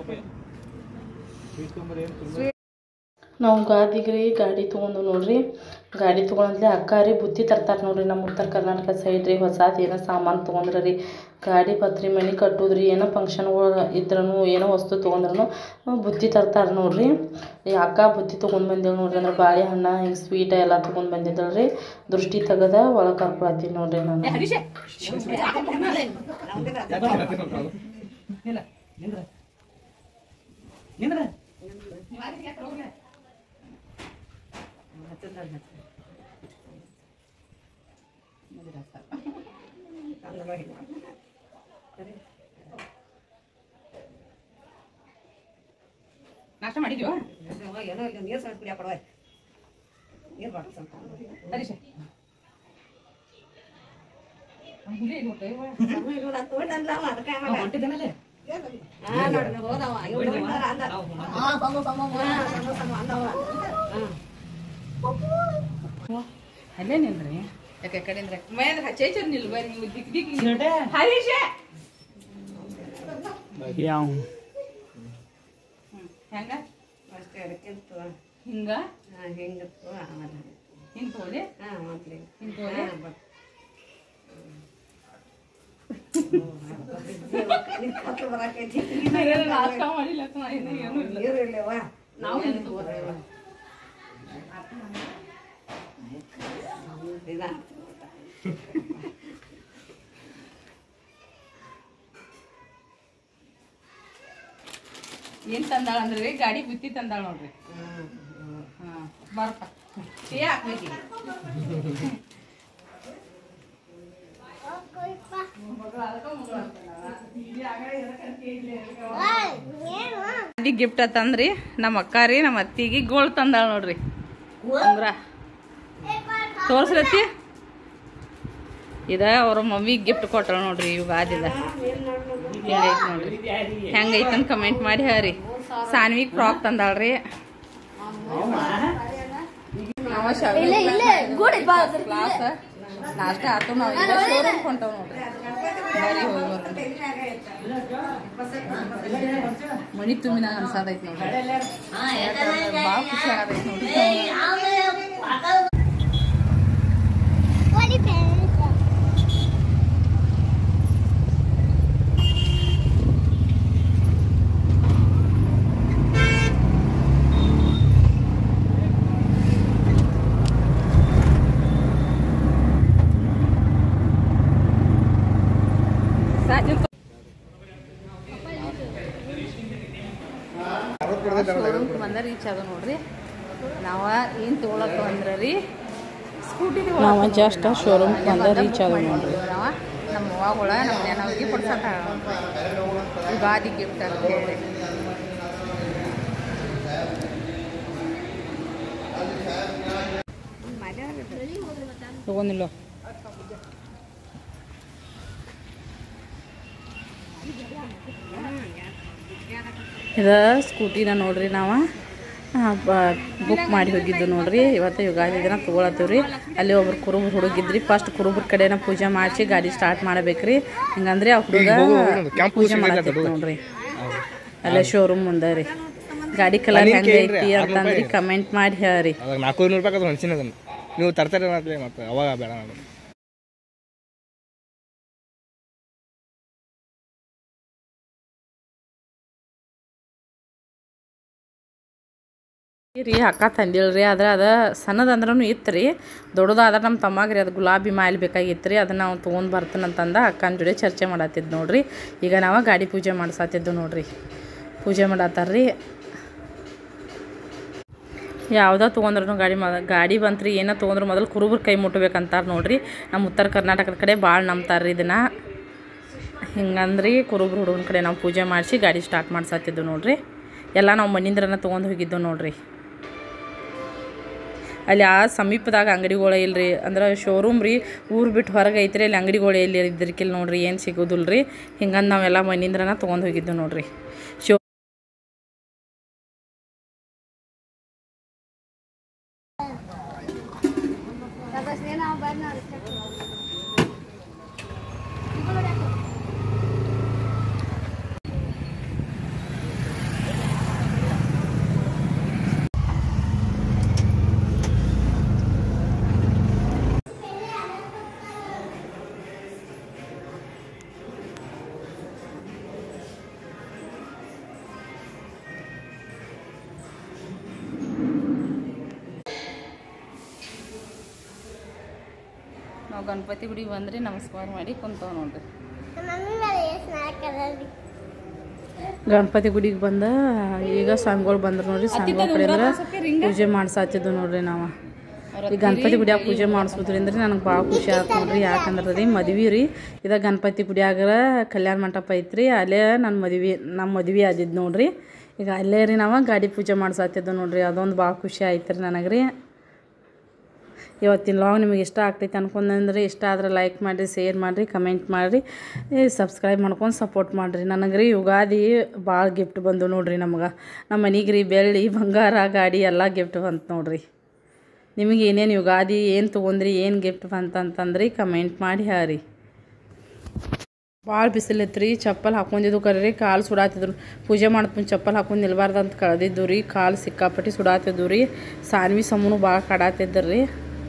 ನಾವು ಗಾದಿಗೆ ರೀ ಗಾಡಿ ತೊಗೊಂಡು ನೋಡ್ರಿ ಗಾಡಿ ತೊಗೊಂಡ್ಲೆ ಅಕ್ಕ ರೀ ಬುತ್ತಿ ತರ್ತಾರೆ ನೋಡ್ರಿ ನಮ್ಮ ಉತ್ತರ ಕರ್ನಾಟಕ ಸೈಡ್ ರೀ ಹೊಸಾದು ಏನೋ ಸಾಮಾನು ತೊಗೊಂಡ್ರೆ ರೀ ಗಾಡಿ ಪತ್ರಿ ಮನೆ ಕಟ್ಟುದ್ರಿ ಏನೋ ಫಂಕ್ಷನ್ಗಳು ಇದ್ರೂ ಏನೋ ವಸ್ತು ತೊಗೊಂಡ್ರು ಬುತ್ತಿ ತರ್ತಾರೆ ನೋಡ್ರಿ ಈ ಅಕ್ಕ ಬುತ್ತಿ ತೊಗೊಂಡು ಬಂದೇವು ನೋಡ್ರಿ ಅಂದ್ರೆ ಬಾಳೆಹಣ್ಣು ಹಿಂಗೆ ಸ್ವೀಟ್ ಎಲ್ಲ ತೊಗೊಂಡು ಬಂದಿದ್ದಳು ರೀ ದೃಷ್ಟಿ ತೆಗದ ಒಳಗೆ ಕರ್ಕೊಳತ್ತೀನಿ ನೋಡ್ರಿ ನಾನು ನಾಷ್ಟ ಮಾಡಿದ್ಯೋ ಏನೋ ಇಲ್ಲ ನೀರು ಸ್ವಲ್ಪ ಕುಡಿಯ ಕೊಡುವ ನೀರು ಬಾಟಲ್ ಸ್ವಲ್ಪ ಹರೀಶ ಹೊಂಟಿದ್ದೇನಲ್ಲೇ ಅಲ್ಲೇ ನಿಲ್ರಿ ಯಾಕೆ ಕಡೆಯಿಂದ ಮೇಲೆ ಚೇಚರ್ ನಿಲ್ ಬರ್ರಿ ನೀವು ದಿಕ್ ದಿಕ್ ಹರೀಶ ಯಾವ ಹೆಂಗ ಅಷ್ಟೇ ಅದಕ್ಕಿಂತ ಹಿಂಗ ಹೆಂಗಿತ್ತು ಆಮೇಲೆ ಹಿಂಗ್ ತೋಳಿ ಹಾಂ ಮೊದ್ಲು ಹಿಂಗ್ ತೋಳಿ ಬರಾಕೈತಿ ನಾಷ್ಟ ಮಾಡಿಲ್ಲ ಅಂತ ನಾ ಇನ್ನೂ ಏನೂ ಇಲ್ಲ. ನೀರು ಇಲ್ಲವಾ ನಾವು ಹಿಂಗ್ ತಗೋರಿ. ಏನ್ ತಂದಾಳ ಅಂದ್ರೆ ಗಾಡಿ ಬುತ್ತಿ ತಂದಾಳ ನೋಡ್ರಿ ಹಾ ಬರ್ಪ ಟೀ ಹಾಕ್ಬೇಕು ಗಿಫ್ಟ್ ತಂದ್ರಿ ನಮ್ಮ ಅಕ್ಕ ರೀ ನಮ್ಮ ಅತ್ತಿಗೆ ಗೋಲ್ಡ್ ತಂದಾಳ ನೋಡ್ರಿ ಉಂಗ್ರ ತೋರ್ಸ್ಲತ್ತಿ ಇದ ಅವ್ರ ಮಮ್ಮಿಗೆ ಗಿಫ್ಟ್ ಕೊಟ್ಟಳ ನೋಡ್ರಿ ಯುಗಾದಿದ ಹೇಳೈತ್ ನೋಡ್ರಿ ಹೆಂಗೈತಂತ ಕಮೆಂಟ್ ಮಾಡಿ ಹೇಳ್ರಿ ಸಾನ್ವಿಗ್ ಫ್ರಾಕ್ ತಂದಾಳ್ರಿ ನಾವ ಕ್ಲಾಸ್ ನಾಷ್ಟ ಆತು ನಾವ್ ಈಗ ಶೋರೂಮ್ ಹೊಂಟವ್ ನೋಡ್ರಿ ಬರ್ರಿ ಹೋಗಿ ಬರೋಣ. ಮನಿ ತುಂಬಿನಾಗ ಅನ್ಸಾದೈತ್ ನೋಡ್ರಿ ಭಾಳ ಖುಷಿ ಆಗತೈತಿ ನೋಡ್ರಿ ಸಾಜಿಲ್ ಶೋರೂಮ್ ಬಂದ ರೀಚ್ ಅದ ನೋಡ್ರಿ ನಾವ ಏನ್ ತೊಗೊಳಕ್ ಅಂದ್ರ ರೀ ಸ್ಕೂಟಿ ನಾವು just showroom ಗ್ ಬಂದ reach ಆದ್ವಿ ನೋಡ್ರಿ. ನಾವ ನಮ್ಮ ಅವ್ವಗಳ ನಮ್ಮ ನೆನವಿಗೆ ಕೊಡ್ಸತ್ತ ಯುಗಾದಿ ಗಿಫ್ಟ್ ಅಂತ ಹೇಳಿ ತಗೊಂಡಿಲ್ಲ ಇದ ಸ್ಕೂಟಿನ ನೋಡ್ರಿ ನಾವು ಬುಕ್ ಮಾಡಿ ಹೋಗಿದ್ದು ನೋಡ್ರಿ ಇವತ್ತು ಯುಗಾದಿ ದಿನ ತೊಗೊಳತ್ತೀವ್ರಿ ಅಲ್ಲಿ ಒಬ್ರು ಕುರುಬರು ಹುಡುಗಿದ್ರಿ ಫಸ್ಟ್ ಕುರುಬ್ರ ಕಡೆನ ಪೂಜೆ ಮಾಡಿಸಿ ಗಾಡಿ ಸ್ಟಾರ್ಟ್ ಮಾಡಬೇಕ್ರಿ ಹಿಂಗಂದ್ರೆ ಆ ಹುಡುಗ ಪೂಜೆ ಮಾಡತ್ತಿತ್ತು ನೋಡ್ರಿ ಅಲ್ಲೇ ಶೋರೂಮ್ ಮುಂದೆ ರೀ ಗಾಡಿ ಕಲರ್ ಹೆಂಗ ಐತಿ ಅಂತಂದ್ರಿ ಕಮೆಂಟ್ ಮಾಡಿ ಹೇಳ್ರಿ ಅದಾಗ ನಾಲ್ಕೂರು ರೂಪಾಯಿ ಅದು ಹಂಚಿನ ಅದನ್ನು ನೀವು ತರ್ತಾರೆ ಮತ್ತೆ ಮತ್ತೆ ಅವಾಗ ಬೇಡ ನಾನು ರೀ ಅಕ್ಕ ತಂದಿಳ್ರಿ ಆದ್ರೆ ಅದ ಸಣ್ಣದ ಅಂದ್ರೂ ಇತ್ತು ರೀ ದೊಡ್ಡದಾದ್ರೆ ನಮ್ಮ ತಮ್ಮಗೆ ಅದು ಗುಲಾಬಿ ಮಾಲೆ ಬೇಕಾಗಿತ್ತು ರೀ ಅದನ್ನ ನಾವು ತೊಗೊಂಡು ಬರ್ತಾನಂತಂದ ಅಕ್ಕನ ಜೋಡಿ ಚರ್ಚೆ ಮಾಡತ್ತಿದ್ದು ನೋಡ್ರಿ ಈಗ ನಾವು ಗಾಡಿ ಪೂಜೆ ಮಾಡ್ಸತ್ತಿದ್ದು ನೋಡ್ರಿ ಪೂಜೆ ಮಾಡತ್ತಾರ್ರಿ ಯಾವುದೋ ತೊಗೊಂಡ್ರು ಗಾಡಿ ಮ ಗಾಡಿ ಬಂತ್ರಿ ಏನೋ ತೊಗೊಂಡ್ರು ಮೊದಲು ಕುರುಬ್ರ ಕೈ ಮುಟ್ಬೇಕಂತಾರೆ ನೋಡ್ರಿ ನಮ್ಮ ಉತ್ತರ ಕರ್ನಾಟಕದ ಕಡೆ ಭಾಳ ನಂಬ್ತಾರೆ ರೀ ಇದನ್ನು ಹಿಂಗಂದ್ರಿ ಕುರುಬ್ರು ಹುಡುಗನ ಕಡೆ ನಾವು ಪೂಜೆ ಮಾಡಿಸಿ ಗಾಡಿ ಸ್ಟಾರ್ಟ್ ಮಾಡ್ಸತ್ತಿದ್ದು ನೋಡ್ರಿ ಎಲ್ಲ ನಾವು ಮಣ್ಣಿಂದ್ರನ ತೊಗೊಂಡು ಹೋಗಿದ್ದು ನೋಡ್ರಿ ಅಲ್ಲಿ ಆ ಸಮೀಪದಾಗ ಅಂಗಡಿಗಳು ಇಲ್ರಿ ಅಂದ್ರೆ ಶೋರೂಮ್ ರೀ ಊರು ಬಿಟ್ಟು ಹೊರಗೆ ಐತ್ರಿ ಅಲ್ಲಿ ಅಂಗಡಿಗಳು ಎಲ್ಲಿ ಇದ್ರಕಿಲ್ಲ ನೋಡ್ರಿ ಏನು ಸಿಗೋದಿಲ್ಲ ರೀ ಹಿಂಗಂದು ನಾವೆಲ್ಲ ಮಣ್ಣಿಂದ್ರನ ತೊಗೊಂಡು ಹೋಗಿದ್ದು ನೋಡ್ರಿ ಶೋ ನಾವು ಗಣಪತಿ ಗುಡಿಗೆ ಬಂದ್ರಿ ನಮಸ್ಕಾರ ಮಾಡಿ ಕುಂತವ್ ನೋಡ್ರಿ ಗಣಪತಿ ಗುಡಿಗೆ ಬಂದ ಈಗ ಸ್ವಾಮಿಗಳು ಬಂದ್ರು ನೋಡ್ರಿ ಸ್ವಾಮಿಗಳ ಕಡೆಯಿಂದ ಪೂಜೆ ಮಾಡ್ಸಾತಿದ್ವು ನೋಡ್ರಿ ನಾವು ಈ ಗಣಪತಿ ಗುಡಿಯಾಗ ಪೂಜೆ ಮಾಡಿಸೋದ್ರಿಂದ ನನಗೆ ಭಾಳ ಖುಷಿ ಆಯ್ತು ನೋಡ್ರಿ ಯಾಕಂದ್ರೆ ರೀ ಮದ್ವೆ ರೀ ಇದ ಗಣಪತಿ ಗುಡಿಯಾಗ ಕಲ್ಯಾಣ ಮಂಟಪ ಐತ್ರಿ ಅಲ್ಲೇ ನನ್ನ ಮದ್ವೆ ನಮ್ಮ ಮದ್ವೆ ಆದಿದ್ದು ನೋಡ್ರಿ ಈಗ ಅಲ್ಲೇ ರೀ ನಾವು ಗಾಡಿ ಪೂಜೆ ಮಾಡ್ಸಾತಿದ್ವು ನೋಡ್ರಿ ಅದೊಂದು ಭಾಳ ಖುಷಿ ಆಯ್ತು ರೀ ನನಗೆ ರೀ ಇವತ್ತಿನ ಲಾಗ್ ನಿಮಗೆ ಇಷ್ಟ ಆಗ್ತೈತೆ ಅನ್ಕೊಂಡ್ರೆ ಇಷ್ಟ ಆದ್ರೆ ಲೈಕ್ ಮಾಡಿರಿ ಶೇರ್ ಮಾಡಿರಿ ಕಮೆಂಟ್ ಮಾಡಿರಿ ಸಬ್ಸ್ಕ್ರೈಬ್ ಮಾಡ್ಕೊಂಡು ಸಪೋರ್ಟ್ ಮಾಡಿರಿ ನನಗೆ ರೀ ಯುಗಾದಿ ಭಾಳ ಗಿಫ್ಟ್ ಬಂದು ನೋಡ್ರಿ ನಮ್ಗೆ ನಮ್ಮ ಮನೆಗೆ ರೀ ಬೆಳ್ಳಿ ಬಂಗಾರ ಗಾಡಿ ಎಲ್ಲ ಗಿಫ್ಟ್ ಬಂತು ನೋಡ್ರಿ ನಿಮಗೆ ಏನೇನು ಯುಗಾದಿ ಏನು ತೊಗೊಂಡ್ರಿ ಏನು ಗಿಫ್ಟ್ ಬಂತಂತಂದ್ರಿ ಕಮೆಂಟ್ ಮಾಡಿ ಹಾರಿ ಭಾಳ ಬಿಸಿಲಿತ್ತು ರೀ ಚಪ್ಪಲ್ ಹಾಕೊಂಡಿದ್ದು ಕರೀರಿ ಕಾಲು ಸುಡಾತಿದ್ರು ಪೂಜೆ ಮಾಡ್ತೀನಿ ಚಪ್ಪಲ್ ಹಾಕೊಂಡು ನಿಲ್ಬಾರ್ದು ಅಂತ ಕಳೆದಿದ್ದು ರೀ ಕಾಲು ಸಿಕ್ಕಾಪಟ್ಟಿ ಸುಡಾತಿದ್ವು ರೀ ಸಾನ್ವಿ ಸಮೂನು ಭಾಳ ಕಡಾತಿದ್ರು ರೀ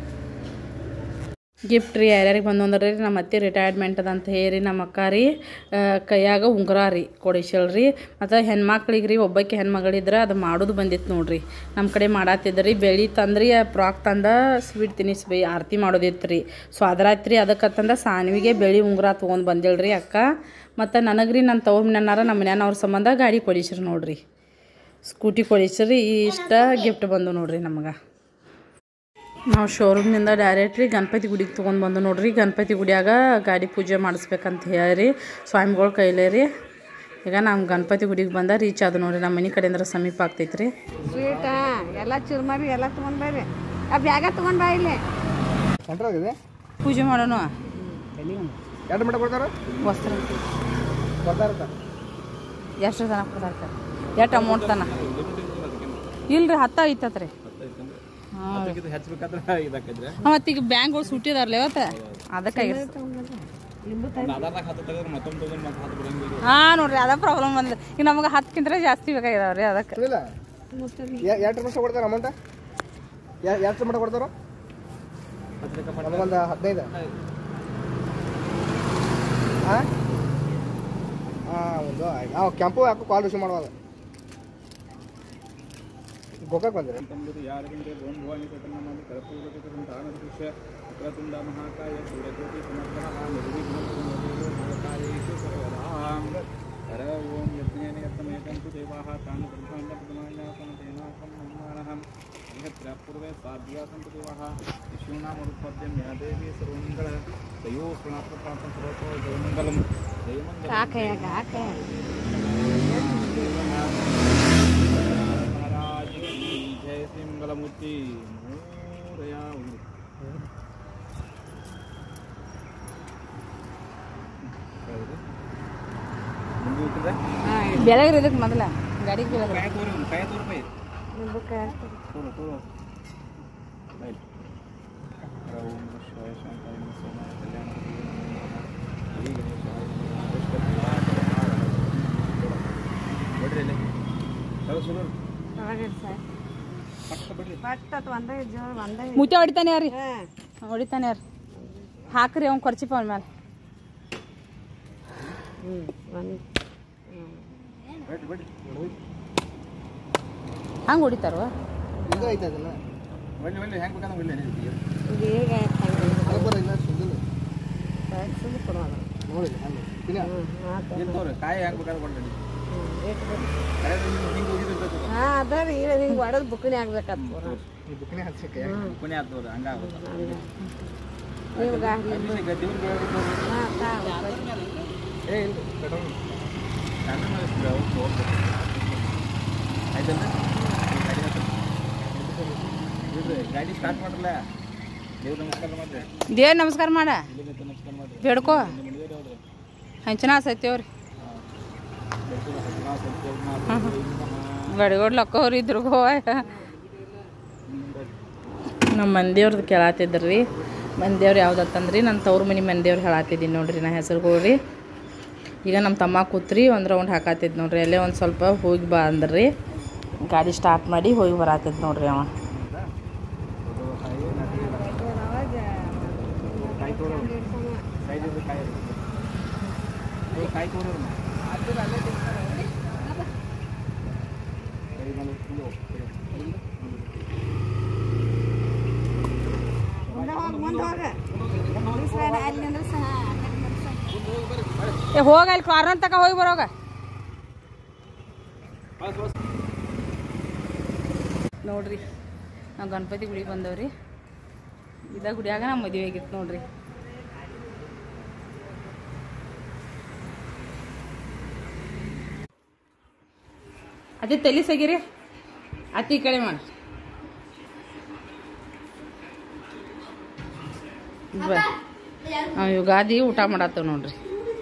ಗಿಫ್ಟ್ ರೀ ಯಾರ್ಯಾರಿಗೆ ಬಂದು ಅಂದ್ರೆ ರೀ ನಮ್ಮ ಅತ್ತೆ ರಿಟೈರ್ಮೆಂಟ್ ಅದ ಅಂತ ಹೇಳಿ ನಮ್ಮ ಅಕ್ಕ ರೀ ಆ, ಕೈಯಾಗ ಉಂಗುರ ರೀ ಕೊಡಿಸಲ್ ರೀ ಮತ್ತು ಹೆಣ್ಮಕ್ಳಿಗೆ ರೀ ಒಬ್ಬಾಕಿ ಹೆಣ್ಮಗಳಿದ್ರೆ ಅದು ಮಾಡೋದು ಬಂದಿತ್ತು ನೋಡ್ರಿ ನಮ್ಮ ಕಡೆ ಮಾಡತ್ತಿದ್ದ ರೀ ಬೆಳಿ ತಂದ್ರಿ ಫ್ರಾಕ್ ತಂದ ಸ್ವೀಟ್ ತಿನ್ನಿಸ್ಬಿ ಆರತಿ ಮಾಡೋದಿತ್ತು ರೀ ಸ್ವಾದ್ರಾತ್ರಿ ಅದಕ್ಕಂತಂದ ಸಾನ್ವಿಗೆ ಬೆಳಿ ಉಂಗುರ ತೊಗೊಂಡು ಬಂದಿಳ್ರಿ ಅಕ್ಕ ಮತ್ತು ನನಗೆ ರೀ ನನ್ನ ತವ್ರ ಮನೆಯನ್ನಾರ ನಮ್ಮ ಮನ್ಯಾನವ್ರ ಸಂಬಂಧ ಗಾಡಿ ಕೊಡಿಸ್ರಿ ನೋಡ್ರಿ ಸ್ಕೂಟಿ ಕೊಡಿಸ್ರಿ ಇಷ್ಟ ಗಿಫ್ಟ್ ಬಂದು ನೋಡ್ರಿ ನಮಗೆ ನಾವು ಶೋರೂಮ್ನಿಂದ ಡೈರೆಕ್ಟ್ ರೀ ಗಣಪತಿ ಗುಡಿಗೆ ತೊಗೊಂಡು ಬಂದು ನೋಡ್ರಿ ಗಣಪತಿ ಗುಡಿಯಾಗ ಗಾಡಿ ಪೂಜೆ ಮಾಡಿಸ್ಬೇಕಂತ ಹೇಳಿ ಸ್ವಾಮಿಗಳ ಕೈಲೇ ರೀ ಈಗ ನಾವು ಗಣಪತಿ ಗುಡಿಗೆ ಬಂದ ರೀಚ್ ಆದ ನೋಡ್ರಿ ನಮ್ಮ ಮನೆ ಕಡೆಯಿಂದ ಸಮೀಪ ಆಗ್ತೈತೆ ರೀ ಸ್ವೀಟ ಎಲ್ಲ ಚುರ್ಮರಿ ಎಲ್ಲ ತೊಗೊಂಡ್ ಬರ್ರಿ ಆ ಬ್ಯಾಗ ತೊಗೊಂಡ್ ಬಾ ಇಲ್ಲಿ ಸೆಂಟ್ರ್ ಆಗಿದೆ ಪೂಜೆ ಮಾಡೋಣ ಎರಡು ಮಟ್ಟ ಕೊಡ್ತಾರ ವಸ್ತ್ರ ಕೊಡ್ತಾರ ಎಷ್ಟು ತನ ಕೊಡ್ತಾರೆ ಎಷ್ಟು ಅಮೌಂಟ್ ತನ ಇಲ್ರಿ ಹತ್ತ ಐತತ್ ರೀ ಹೆಚ್ಚಬೇಕಾದ್ರೆ ಇದಾಕಿದ್ರೆ ಮತ್ತು ಈಗ ಬ್ಯಾಂಕ್ಗಳು ಸುಟ್ಟಿದಾರಲ್ಲ ಇವತ್ತು ಅದಕ್ಕೆ ಆಧಾರ್ನಾಗ ಹತ್ತು ತೆಗೆದ್ರೆ ಮತ್ತೊಂದು ತೊಗೊಂಡು ಮತ್ತೆ ಹತ್ತು ಬರಂಗಿಲ್ಲ ಹಾಂ ನೋಡ್ರಿ ಅದ ಪ್ರಾಬ್ಲಮ್ ಬಂದ ಈಗ ನಮಗೆ ಹತ್ತಕ್ಕಿಂತ ಜಾಸ್ತಿ ಬೇಕಾಗಿದಾವ್ರಿ ಅದಕ್ಕೆ ಇಲ್ಲ ಎರಡು ವರ್ಷ ಕೊಡ್ತಾರ ಅಮೌಂಟ್ ಎರಡು ಮಟ್ಟ ಕೊಡ್ತಾರ ಒಂದು ಹದಿನೈದು ಹಾಂ ಹಾಂ ಒಂದು ಹಾಂ ಕೆಂಪು ಹಾಕು ಕಾಲ್ ರಿಸೀವ್ ಮಾಡುವಾಗ ಗೋಕಾಕ್ ಬಂದಿರಿ पूर्वे साध्या सन्तु देवाः शिशूनामरुत्पद्यं या देवी सर्वमङ्गल दयो प्रणप्रपातं सर्वतो जयमङ्गलं जयमङ्गलं ಹಾಕಯ್ಯಾಗ ಹಾಕ महाराज की जय श्री मंगलमूर्ति मोरया ಮುಂದೆ ಹೋಗ್ತದೆ ಬೆಳಗ್ರಿ ಇದಕ್ಕೆ ಮೊದಲ ಗಾಡಿಗೆ ಬೆಳಗ್ರಿ ಕಾಯ ತೋರಿ ಒಂದು ಕಾಯ ತೋರಿ ಬೈ ನಿಂಬಕ್ಕೆ ತೋರು ತೋರು ಬೈ ಓಂ ನಮಃ ಶಿವಾಯ ಶಾಂತಾಯ ನಮಃ ಸೋಮಾಯ ಕಲ್ಯಾಣ ಶ್ರೀ ಗಣೇಶಾಯ ಬಿಡ್ರಿ ಇಲ್ಲಿ ಚಲೋ ಸುರು ಪಕ್ಕ ಬಿಡ್ರಿ ಪಟ್ ಅತ್ ಒಂದೇ ಜೋರ್ ಒಂದೇ ಮುತ್ತೆ ಹೊಡಿತಾನೆ ಯಾರಿ ಹಾಂ ಹೊಡಿತಾನೆ ಯಾರು ಹಾಕ್ರಿ ಅವ್ನು ಖರ್ಚಿಪ ಅವ್ನ ಮೇಲೆ ಹ್ಞೂ ಒಂದು ಬಿಡ್ರಿ ಬಿಡ್ರಿ ಹಂಗೆ ಹೊಡಿತಾರೋ ಇದು ಐತೆ ಅದನ್ನ ಒಳ್ಳೆ ಒಳ್ಳೆ ಹೆಂಗೆ ಬೇಕಾದ್ರೆ ಒಳ್ಳೆ ಇದು ಈಗ ಅದು ಬರ ಇಲ್ಲ ಸುಂದಿಲ್ಲ ಸುಮ್ಮನೆ ಕೊಡೋಣ ನೋಡಿ ಹಂಗೆ ತಿನ್ನ ಹ್ಞೂ ಆತು ಇಲ್ಲಿ ತೋರಿ ಕಾಯಿ ಹೆಂಗೆ ಬೇಕಾದ್ರೆ ಕೊಡ್ರಿ ಹ್ಞೂ ರೇಟ್ ಬೇಕು ಕರೆ ಹಿಂಗೆ ಹೋಗಿದ್ದಿರ್ತೈತೆ ಹಾಂ ಅದ ರೀ ಈಗ ಹಿಂಗೆ ಹೊಡೆದು ಬುಕ್ಕನೇ ಆಗ್ಬೇಕತ್ ಪೂರ ಈ ಬುಕ್ನೇ ಹಚ್ಚಕ್ಕೆ ಕೊನೆ ಆಗ್ತದೆ ಹಂಗಾಗುತ್ತೆ ನಿಮ್ಗೆ ಈಗ ದೇವ್ರ ಬೆಳಗ್ಗೆ ಹಾಂ ತಾ ಏ ಇಲ್ಲ ಪೆಟ್ರೋಲ್ ಆಯ್ತಲ್ಲ ಗಾಡಿ ಹತ್ರ ಬಿಡ್ರಿ ಗಾಡಿ ಸ್ಟಾರ್ಟ್ ಮಾಡ್ರಲ್ಲ ದೇವ್ರ ನಮಸ್ಕಾರ ಮಾಡ್ರಿ ದೇವ್ರ ನಮಸ್ಕಾರ ಮಾಡ ಇಲ್ಲಿಂದ ನಮಸ್ಕಾರ ಮಾಡ್ರಿ ಬೇಡ್ಕೋ ನಿಮ್ಮ ಮನೆಯವ್ರು ಯಾವ್ದು ಹಂಚನ ಸತ್ಯವ್ರಿ ಬೆಳ್ತುನ ಹಸನ ಸಂತೋಷ ಗಡಿಗೋಡ್ ಲಕ್ಕೋರಿ ಇದ್ರಿಗೋ ನಮ್ಮ ಮಂದಿಯವ್ರದ್ದು ಕೇಳತ್ತಿದ್ರು ರೀ ಮಂದಿಯವ್ರು ಯಾವ್ದತ್ತಂದ್ರಿ ನನ್ನ ತವ್ರ ಮನೆ ಮಂದಿಯವ್ರು ಹೇಳತ್ತಿದ್ದೀನಿ ನೋಡ್ರಿ ನಾ ಹೆಸರುಗಳು ರೀ ಈಗ ನಮ್ಮ ತಮ್ಮ ಕೂತ್ರಿ ಒಂದು ರೌಂಡ್ ಹಾಕತ್ತಿದ್ ನೋಡ್ರಿ ಅಲ್ಲೇ ಒಂದು ಸ್ವಲ್ಪ ಹೋಗಿ ಬಾ ಅಂದ್ರಿ ಗಾಡಿ ಸ್ಟಾರ್ಟ್ ಮಾಡಿ ಹೋಗಿ ಬರತ್ತಿದ್ ನೋಡ್ರಿ ಅವ ಕಾಯಿ ತೋರು ಸೈಡ್ ಇದ್ರೆ ಕಾಯಿ ಇರುತ್ತೆ ಕಾಯಿ ತೋರು ಕೈ ಮೇಲೆ ಫುಲ್ಲು ಮುಂದೆ ಹೋಗಿ ಮುಂದೆ ಹೋಗ ಅಲ್ಲಿ ಅಂದ್ರೆ ಸಹ ಏ ಹೋಗ ಅಲ್ಲಿ ಕಾರ್ನರ್ ತಕ ಹೋಗಿ ಬರೋಗ ನೋಡ್ರಿ ನಾವು ಗಣಪತಿ ಗುಡಿಗೆ ಬಂದವ್ರಿ ಇದ ಗುಡಿಯಾಗ ನಮ್ಮ ಮದುವೆ ಆಗಿತ್ತು ನೋಡ್ರಿ ಅದೇ ತಲೆ ಸಗಿರಿ ಅತಿ ಈ ಕಡೆ ಮಾಡ ನಾವು ಯುಗಾದಿ ಊಟ ಮಾಡತ್ತೇವ್ ನೋಡ್ರಿ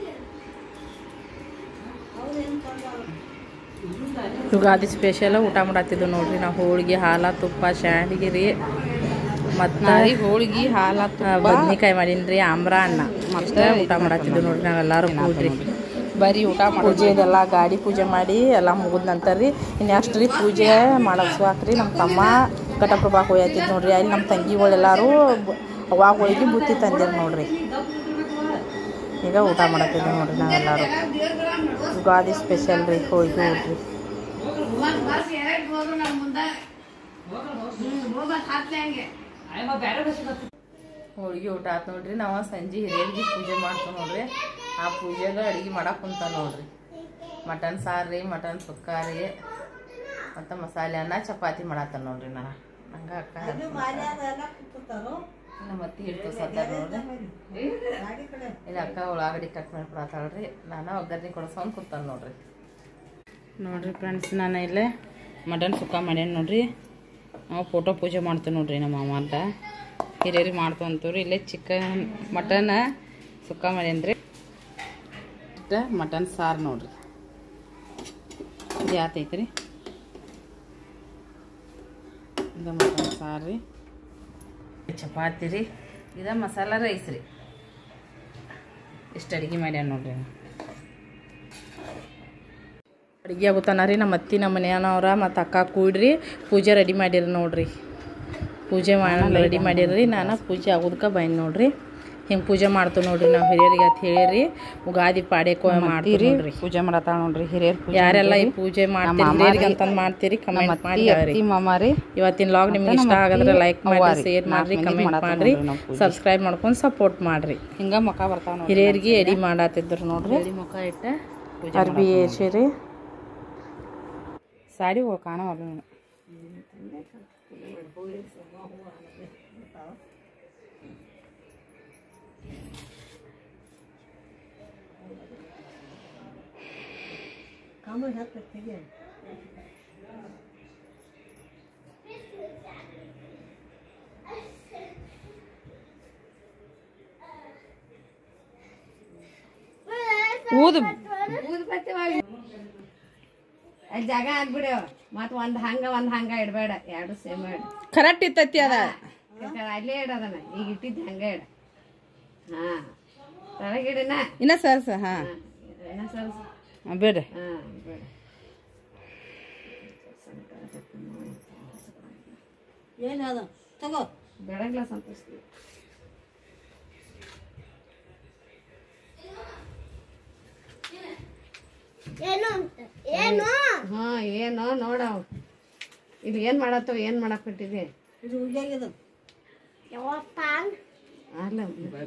ಯುಗಾದಿ ಸ್ಪೆಷಲ್ ಊಟ ಮಾಡತ್ತಿದ್ದು ನೋಡ್ರಿ ನಾವು ಹೋಳಿಗೆ ಹಾಲ ತುಪ್ಪ ಶಾಂಡಿಗೆ ರೀ ಮತ್ತು ಹೋಳಿಗೆ ಹಾಲ ಬದ್ನಿಕಾಯಿ ಮಾಡೀನಿ ಆಮ್ರ ಅನ್ನ ಮತ್ತೆ ಊಟ ಮಾಡತ್ತಿದ್ದು ನೋಡ್ರಿ ನಾವೆಲ್ಲರೂ ಕೂಡ್ರಿ ಬರೀ ಊಟ ಪೂಜೆ ಇದೆಲ್ಲ ಗಾಡಿ ಪೂಜೆ ಮಾಡಿ ಎಲ್ಲ ಮುಗಿದ ನಂತರ ರೀ ಇನ್ನು ಅಷ್ಟು ರೀ ಪೂಜೆ ಮಾಡಕ್ಸ್ವಾಕ್ರಿ ನಮ್ಮ ತಮ್ಮ ಘಟಪ್ರಭಾಕ್ ಹೋಯತ್ತಿದ್ದು ನೋಡ್ರಿ ಅಲ್ಲಿ ನಮ್ಮ ತಂಗಿಗಳೆಲ್ಲರೂ ಅವಾಗ ಹೋಗಿ ಬುತ್ತಿ ತಂದಿರು ನೋಡ್ರಿ ಈಗ ಊಟ ಮಾಡತ್ತಿದ್ದು ನೋಡ್ರಿ ನಾವೆಲ್ಲರೂ ಯುಗಾದಿ ಸ್ಪೆಷಲ್ ರೀ ಹೋಳಿಗೆ ಊಟ್ರಿ ಹೋಳಿಗೆ ಊಟ ಆತು ನೋಡ್ರಿ ನಾವು ಸಂಜೆ ಹಿರಿಯರಿಗೆ ಪೂಜೆ ಮಾಡ್ತೀವಿ ನೋಡ್ರಿ ಆ ಪೂಜೆಗೆ ಅಡುಗೆ ಮಾಡಕ್ಕೆ ಕುಂತ ನೋಡ್ರಿ ಮಟನ್ ಸಾರು ರೀ ಮಟನ್ ಸುಕ್ಕ ರೀ ಮತ್ತು ಮಸಾಲೆ ಅನ್ನ ಚಪಾತಿ ಮಾಡತ್ತ ನೋಡ್ರಿ ನಾ ಹಂಗೆ ಅಕ್ಕ ನಮ್ಮ ಅತ್ತಿ ಹಿಡ್ತು ಸತ್ತ ನೋಡ್ರಿ ಇಲ್ಲ ಅಕ್ಕ ಉಳ್ಳಾಗಡ್ಡಿ ಕಟ್ ಮಾಡಿ ಕೊಡತ್ತಾಳ್ರಿ ನಾನು ಒಗ್ಗರಣೆ ಕೊಡ್ಸೊಂದು ಕೂತಾನ ನೋಡ್ರಿ ನೋಡ್ರಿ ಫ್ರೆಂಡ್ಸ್ ನಾನು ಇಲ್ಲೇ ಮಟನ್ ಸುಕ್ಕ ಮಾಡ್ಯಾನ ನೋಡ್ರಿ ನಾವು ಫೋಟೋ ಪೂಜೆ ಮಾಡ್ತೇವೆ ನೋಡ್ರಿ ನಮ್ಮ ಮಾಮ ಅಂತ ಹಿರಿಯರಿಗೆ ಮಾಡ್ತು ಅಂತೀವ್ರಿ ಇಲ್ಲೇ ಚಿಕನ್ ಮಟನ್ ಸುಕ್ಕ ಮಾಡ್ಯಾನ್ರಿ ಇಷ್ಟ ಮಟನ್ ಸಾರು ನೋಡ್ರಿ ಇದು ಯಾತೈತ್ರಿ ಇದು ಮಟನ್ ಸಾರು ರೀ ಚಪಾತಿ ರೀ ಇದು ಮಸಾಲ ರೈಸ್ ರೀ ಇಷ್ಟು ಅಡುಗೆ ಮಾಡ್ಯಾನ ನೋಡ್ರಿ ಅಡುಗೆ ಆಗುತ್ತಾನ ರೀ ನಮ್ಮ ಅತ್ತಿ ನಮ್ಮ ಮನೆಯವ್ರ ಮತ್ತು ಅಕ್ಕ ಕೂಡ್ರಿ ಪೂಜೆ ರೆಡಿ ಮಾಡಿರಿ ನೋಡ್ರಿ ಪೂಜೆ ಮಾಡಿ ರೆಡಿ ಮಾಡಿರಿ ನಾನು ಪೂಜೆ ಆಗೋದಕ್ಕೆ ಬಂದು ನೋಡ್ರಿ ಹಿಂಗೆ ಪೂಜೆ ಮಾಡ್ತೀವಿ ನೋಡ್ರಿ ನಾವು ಹಿರಿಯರಿಗೆ ಅಂತ ಹೇಳಿರಿ ಉಗಾದಿ ಪಾಡ್ಯಕ್ಕೆ ಮಾಡ್ತೀರಿ ಪೂಜೆ ಮಾಡತ್ತಾಳ ನೋಡ್ರಿ ಹಿರಿಯರು ಯಾರೆಲ್ಲ ಈ ಪೂಜೆ ಮಾಡ್ತೀರಿ ಹಿರಿಯರಿಗೆ ಅಂತಂದು ಮಾಡ್ತೀರಿ ಕಮೆಂಟ್ ಮಾಡಿ ಹೇಳ್ರಿ ಮಾಮಾರಿ ಇವತ್ತಿನ ಲಾಗ್ ನಿಮ್ಗೆ ಇಷ್ಟ ಆಗಿದ್ರೆ ಲೈಕ್ ಮಾಡಿ ಶೇರ್ ಮಾಡ್ರಿ ಕಮೆಂಟ್ ಮಾಡ್ರಿ ಸಬ್ಸ್ಕ್ರೈಬ್ ಮಾಡ್ಕೊಂಡು ಸಪೋರ್ಟ್ ಮಾಡ್ರಿ ಹಿಂಗ ಮುಖ ಬರ್ತಾವ ನೋಡಿ ಹಿರಿಯರಿಗೆ ಎಡಿ ಮಾಡತ್ತಿದ್ರು ನೋಡ್ರಿ ಮುಖ ಇಟ್ಟ ಅರ್ಬಿ ಏರ್ಸಿರಿ ಸಾಡಿ ಹೋಗಿ ಕಾಣವಲ್ಲ ಊದು ಅಲ್ಲಿ ಜಾಗ ಆಗ್ಬಿಡು ಮತ್ ಒಂದ್ ಹಂಗ ಒಂದ್ ಹಂಗ ಇಡ್ಬೇಡ ಎರಡು ಸೇಮ್ ಇಡ ಕರೆಕ್ಟ್ ಇತ್ತತಿ ಅದ ಅಲ್ಲೇ ಇಡದನ ಈಗ ಇಟ್ಟಿದ್ ಹಂಗ ಇಡ ಹಾ ತಳಗಿಡನ ಇನ್ನ ಸರ್ಸ ಹಾ ಏನ ಸರ್ ಹಾ, ಬಿಡ್ರಿ ಹಾ ಬಿಡು ಬೆಳಗ್ಲ ಸಂತೋಷ ಹಾ ಏನು ನೋಡ ಇದು ಏನ್ ಮಾಡತ್ತವ ಏನ್ ಮಾಡಕ್ ಬಿಟ್ಟಿದೆ ಅಲ್ಲ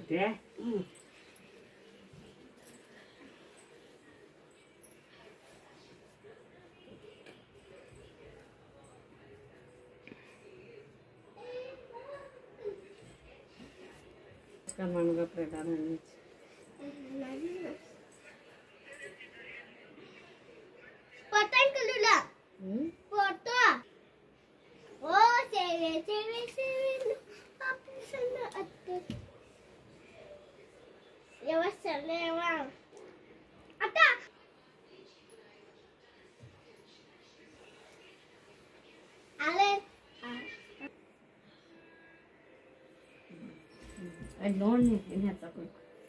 ಮನಗ ಪ್ರಧಾನ ಹ್ಮ್ Foto. Oh, cewek, cewek, cewek. Apa sana ada? Ya wassalam. Ada. Ale. ಅಲ್ಲಿ ನೋಡಿ ಇನ್ನು ಹತ್ತಬೇಕು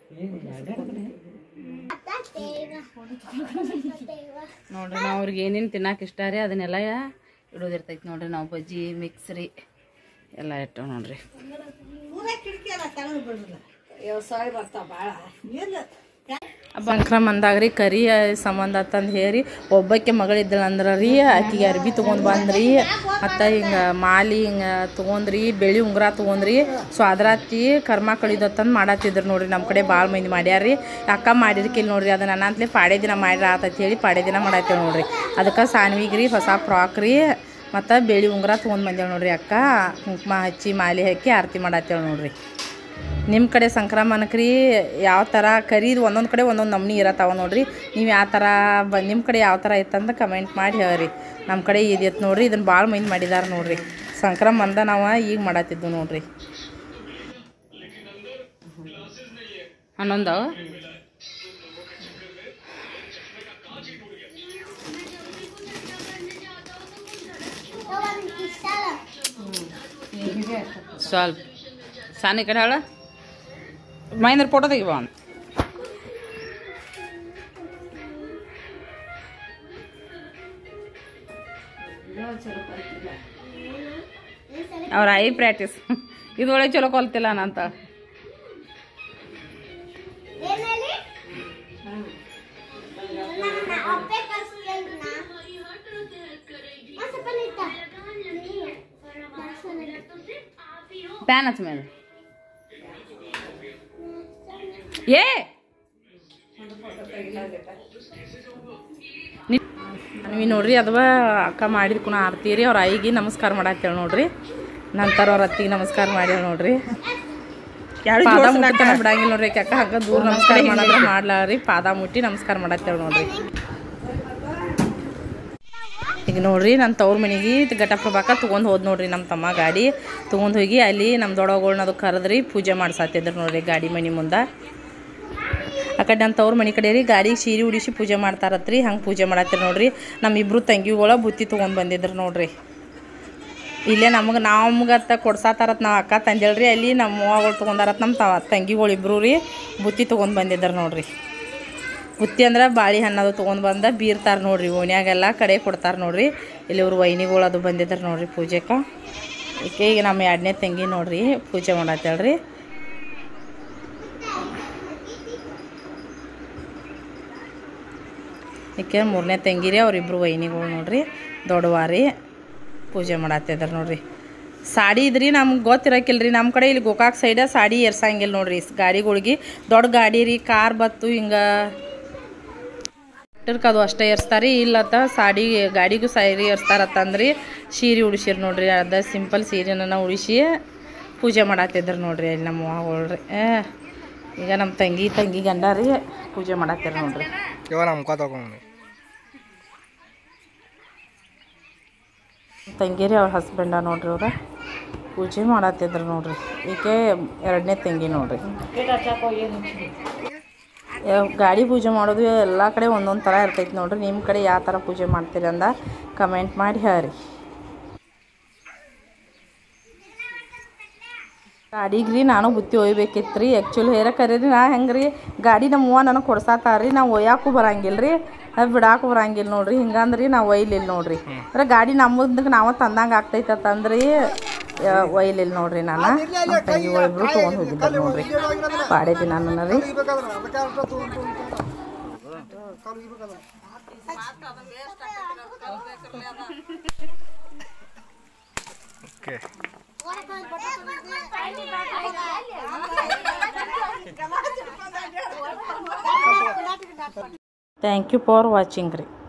Ada tega. Tega. ನೋಡ್ರಿ ನಾವು ಅವ್ರಿಗೆ ಏನೇನು ತಿನ್ನಕ್ಕೆ ಇಷ್ಟ ರೀ ಅದನ್ನೆಲ್ಲ ಇಡೋದಿರ್ತೈತಿ ನೋಡ್ರಿ ನಾವು ಬಜ್ಜಿ ಮಿಕ್ಸ್ ರೀ ಎಲ್ಲ ಇಟ್ಟವು ನೋಡ್ರಿ ವ್ಯವಸಾಯ ಬರ್ತಾವ ಭಾಳ ಸಂಕ್ರಮಣದಾಗ ರೀ ಕರಿ ಸಂಬಂಧ ಅಂತಂದು ಹೇಳಿ ಒಬ್ಬಕ್ಕೆ ಮಗಳಿದ್ದಳು ಅಂದ್ರೆ ರೀ ಆಕಿಗೆ ಅರ್ಬಿ ತೊಗೊಂಡು ಬಂದ್ರಿ ಮತ್ತು ಹಿಂಗೆ ಮಾಲಿ ಹಿಂಗೆ ತೊಗೊಂಡ್ರಿ ಬೆಳ್ಳಿ ಉಂಗುರ ತೊಗೊಂಡ್ರಿ ಸ್ವಾದ್ರಾತಿ ಕರ್ಮ ಕಳಿದತ್ತಂದು ಮಾಡತ್ತಿದ್ರು ನೋಡ್ರಿ ನಮ್ಮ ಕಡೆ ಭಾಳ ಮಂದಿ ಮಾಡ್ಯಾರ್ರಿ ಅಕ್ಕ ಮಾಡಿರ್ಕಿಲ್ಲ ನೋಡ್ರಿ ಅದು ನನ್ನ ಅಂತಲೇ ಪಾಡೆ ದಿನ ಮಾಡಿರ ಆತೈತಿ ಹೇಳಿ ಪಾಡೆ ದಿನ ಮಾಡತ್ತೇವೆ ನೋಡ್ರಿ ಅದಕ್ಕೆ ಸಾನ್ವಿಗೆ ರೀ ಹೊಸ ಫ್ರಾಕ್ ರೀ ಮತ್ತು ಬೆಳ್ಳಿ ಉಂಗುರ ತೊಗೊಂಡು ಬಂದೇವು ನೋಡ್ರಿ ಅಕ್ಕ ಕುಂಕುಮ ಹಚ್ಚಿ ಮಾಲೆ ಹಾಕಿ ಆರತಿ ಮಾಡತ್ತೇವೆ ನೋಡ್ರಿ ನಿಮ್ಮ ಕಡೆ ಸಂಕ್ರಮಣಕ್ಕೆ ರೀ ಯಾವ ಥರ ಕರೀದು ಒಂದೊಂದು ಕಡೆ ಒಂದೊಂದು ನಮ್ನಿ ಇರತ್ತಾವ ನೋಡ್ರಿ ನೀವು ಯಾವ ಥರ ಬ ನಿಮ್ಮ ಕಡೆ ಯಾವ ಥರ ಇತ್ತಂತ ಕಮೆಂಟ್ ಮಾಡಿ ಹೇಳ್ರಿ ನಮ್ಮ ಕಡೆ ಇದೈತೆ ನೋಡ್ರಿ ಇದನ್ನು ಭಾಳ ಮಂದಿ ಮಾಡಿದಾರೆ ನೋಡ್ರಿ ಸಂಕ್ರಮಣದ ನಾವು ಈಗ ಮಾಡತ್ತಿದ್ದು ನೋಡ್ರಿ ಹನ್ನೊಂದು ಒಂದು ಕಿಸ್ಸಲ್ಲ ಸ್ವಲ್ಪ ಸಾನಿ ಕಡೆ ಹೇಳ ಮೈಂದ್ರ ಫೋಟೋ ತೆಗಿಬಾ ಅವ್ನು ಅವ್ರ ಐ ಪ್ರಾಕ್ಟೀಸ್ ಇದ್ರೊಳಗೆ ಚಲೋ ಕೊಲ್ತಿಲ್ಲ ನಂತ ಏನಲ್ಲಿ ನನ್ನ ಅಪ್ಪೆ ಕಳ್ಸ್ಕೊಂಡ್ನ ಸ್ವಲ್ಪ ನಿಂತ ಪ್ಯಾನ್ ಹಚ್ಚ ಮೇಲೆ ಏ ನೀವು ನೋಡ್ರಿ ಅಥವಾ ಅಕ್ಕ ಮಾಡಿದ ಕುಣ ಆರ್ತಿ ರೀ ಅವ್ರ ಆಯಿಗೆ ನಮಸ್ಕಾರ ಮಾಡತ್ತೇಳಿ ನೋಡ್ರಿ ನಂತರ ಅವ್ರ ಅತ್ತಿಗೆ ನಮಸ್ಕಾರ ಮಾಡ್ಯಾಳ ನೋಡ್ರಿ ಪಾದ ಮುಟ್ಟತನ ಬಿಡಂಗಿಲ್ಲ ನೋಡ್ರಿ ಆಕಿ ಅಕ್ಕ ಹಂಗ ದೂರ ನಮಸ್ಕಾರ ಮಾಡಿದ್ರೆ ಮಾಡ್ಲಾರಿ ಪಾದ ಮುಟ್ಟಿ ನಮಸ್ಕಾರ ಮಾಡತ್ತೇಳಿ ನೋಡ್ರಿ ಈಗ ನೋಡ್ರಿ ನನ್ನ ತವ್ರ ಮನೆಗೆ ಘಟಪ್ರಭಾಕ ತೊಗೊಂಡು ಹೋದ್ ನೋಡ್ರಿ ನಮ್ಮ ತಮ್ಮ ಗಾಡಿ ತೊಗೊಂಡು ಹೋಗಿ ಅಲ್ಲಿ ನಮ್ಮ ದೊಡ್ಡಗಳ್ನ ಅದು ಕರೆದ್ರಿ ಪೂಜೆ ಮಾಡ್ಸತ್ತಿದ್ರು ನೋಡ್ರಿ ಗಾಡಿ ಮನೆ ಮುಂದೆ ಆ ಕಡೆ ನನ್ನ ತವ್ರ ಮನೆ ಕಡೆ ರೀ ಗಾಡಿಗೆ ಸೀರೆ ಉಡಿಸಿ ಪೂಜೆ ಮಾಡ್ತಾರತ್ರಿ ಹಂಗೆ ಪೂಜೆ ಮಾಡತ್ತೀರಿ ನೋಡ್ರಿ ನಮ್ಮಿಬ್ರು ತಂಗಿಗಳ ಬುತ್ತಿ ತೊಗೊಂಡು ಬಂದಿದ್ರು ನೋಡ್ರಿ ಇಲ್ಲೇ ನಮಗೆ ನಮ್ಗತ್ತ ಕೊಡ್ಸಾತಾರತ್ ನಾವು ಅಕ್ಕ ತಂದೇಳ್ರಿ ಅಲ್ಲಿ ನಮ್ಮ ಅವ್ವಗಳು ತೊಗೊಂಡಾರತ್ ನಮ್ಮ ತ ತಂಗಿಗಳು ಇಬ್ರು ರೀ ಬುತ್ತಿ ತೊಗೊಂಡು ಬಂದಿದ್ದಾರೆ ನೋಡ್ರಿ ಬುತ್ತಿ ಅಂದ್ರೆ ಬಾಳೆಹಣ್ಣು ಅದು ತೊಗೊಂಡು ಬಂದ ಬೀರ್ತಾರೆ ನೋಡ್ರಿ ಓಣ್ಯಾಗೆಲ್ಲ ಕಡೆ ಕೊಡ್ತಾರೆ ನೋಡ್ರಿ ಇಲ್ಲಿ ಇವ್ರು ವೈನಿಗಳು ಅದು ಬಂದಿದ್ದಾರೆ ನೋಡ್ರಿ ಪೂಜೆಗೆ ಈಕೆ ಈಗ ನಮ್ಮ ಎರಡನೇ ತಂಗಿ ನೋಡ್ರಿ ಪೂಜೆ ಮಾಡತ್ತೇಳ್ರಿ ಈಕೆ ಮೂರನೇ ತಂಗಿರಿ ಅವರಿಬ್ರು ವೈನಿಗಳು ನೋಡ್ರಿ ದೊಡ್ಡವಾರಿ ಪೂಜೆ ಮಾಡತ್ತಿದ್ದಾರೆ ನೋಡ್ರಿ ಸಾಡಿ ಇದ್ರಿ ನಮ್ಗೆ ಗೊತ್ತಿರಕಿಲ್ರಿ ನಮ್ಮ ಕಡೆ ಇಲ್ಲಿ ಗೋಕಾಕ್ ಸೈಡ ಸಾಡಿ ಏರ್ಸಂಗಿಲ್ಲ ನೋಡ್ರಿ ಗಾಡಿಗಳಿಗೆ ದೊಡ್ಡ ಗಾಡಿ ರೀ ಕಾರ್ ಬತ್ತು ಹಿಂಗೆ ಟ್ರಕ್ ಅದು ಅಷ್ಟೇ ಏರ್ಸ್ತಾರಿ ಇಲ್ಲತ್ತ ಸಾಡಿ ಗಾಡಿಗೂ ಸಾರಿ ಏರ್ಸ್ತಾರತ್ತಂದ್ರಿ ಸೀರೆ ಉಡಿಸಿರ್ ನೋಡ್ರಿ ಅದ ಸಿಂಪಲ್ ಸೀರೆನ ಉಡಿಸಿ ಪೂಜೆ ಮಾಡತ್ತಿದ್ರು ನೋಡ್ರಿ ಅಲ್ಲಿ ನಮ್ಮ ಅವ್ವಗಳ್ರಿ ಏ ಈಗ ನಮ್ಮ ತಂಗಿ ತಂಗಿ ಗಂಡ ರೀ ಪೂಜೆ ಮಾಡತ್ತಿರ ನೋಡ್ರಿ ಇವ ನಮ್ಮ ಮುಖ ತಗೊಂಡು ತಂಗಿರಿ ಅವ್ರ ಹಸ್ಬೆಂಡ ನೋಡ್ರಿ ಅವ್ರ ಪೂಜೆ ಮಾಡತ್ತಿದ್ರು ನೋಡ್ರಿ ಈಕೆ ಎರಡನೇ ತಂಗಿ ನೋಡ್ರಿ ಯಾವ- ಗಾಡಿ ಪೂಜೆ ಮಾಡೋದು ಎಲ್ಲ ಕಡೆ ಒಂದೊಂದು ಥರ ಇರ್ತೈತಿ ನೋಡ್ರಿ ನಿಮ್ಮ ಕಡೆ ಯಾವ ಥರ ಪೂಜೆ ಮಾಡ್ತೀರಿ ಅಂದ ಕಮೆಂಟ್ ಮಾಡಿ ಹೇಳ್ರಿ ಗಾಡಿಗೆ ರೀ ನಾನು ಬುತ್ತಿ ಒಯ್ಬೇಕಿತ್ತು ರೀ ಆ್ಯಕ್ಚುಲಿ ಹೇರ ಕರೀರಿ ನಾ ಹೆಂಗೆ ರೀ ಗಾಡಿ ನಮ್ಮ ಅವ್ವ ನನಗೆ ಕೊಡ್ಸಾತಾರ ರೀ ನಾವು ಒಯ್ಯಾಕು ಬರಂಗಿಲ್ಲ ರೀ ಅದು ಬಿಡಾಕು ಬರಂಗಿಲ್ಲ ನೋಡ್ರಿ ಹಿಂಗಂದ್ರಿ ನಾವು ಒಯ್ಲಿಲ್ಲ ನೋಡ್ರಿ ಅಂದ್ರೆ ಗಾಡಿ ನಮ್ಮದಕ್ಕೆ ನಾವು ತಂದಂಗೆ ಆಗ್ತೈತೆ ಅಂತಂದ್ರಿ ಒಯ್ಲಿಲ್ಲ ನೋಡ್ರಿ ನಾನು ನಮ್ಮ ತಂಗಿಗಳು ಇಬ್ರು ತೊಗೊಂಡು ಹೋಗಿದ್ದಾರೆ ನೋಡ್ರಿ ಪಾಡೆ ದಿನ ನನ್ನ ರೀ okay thank you for watching ರೀ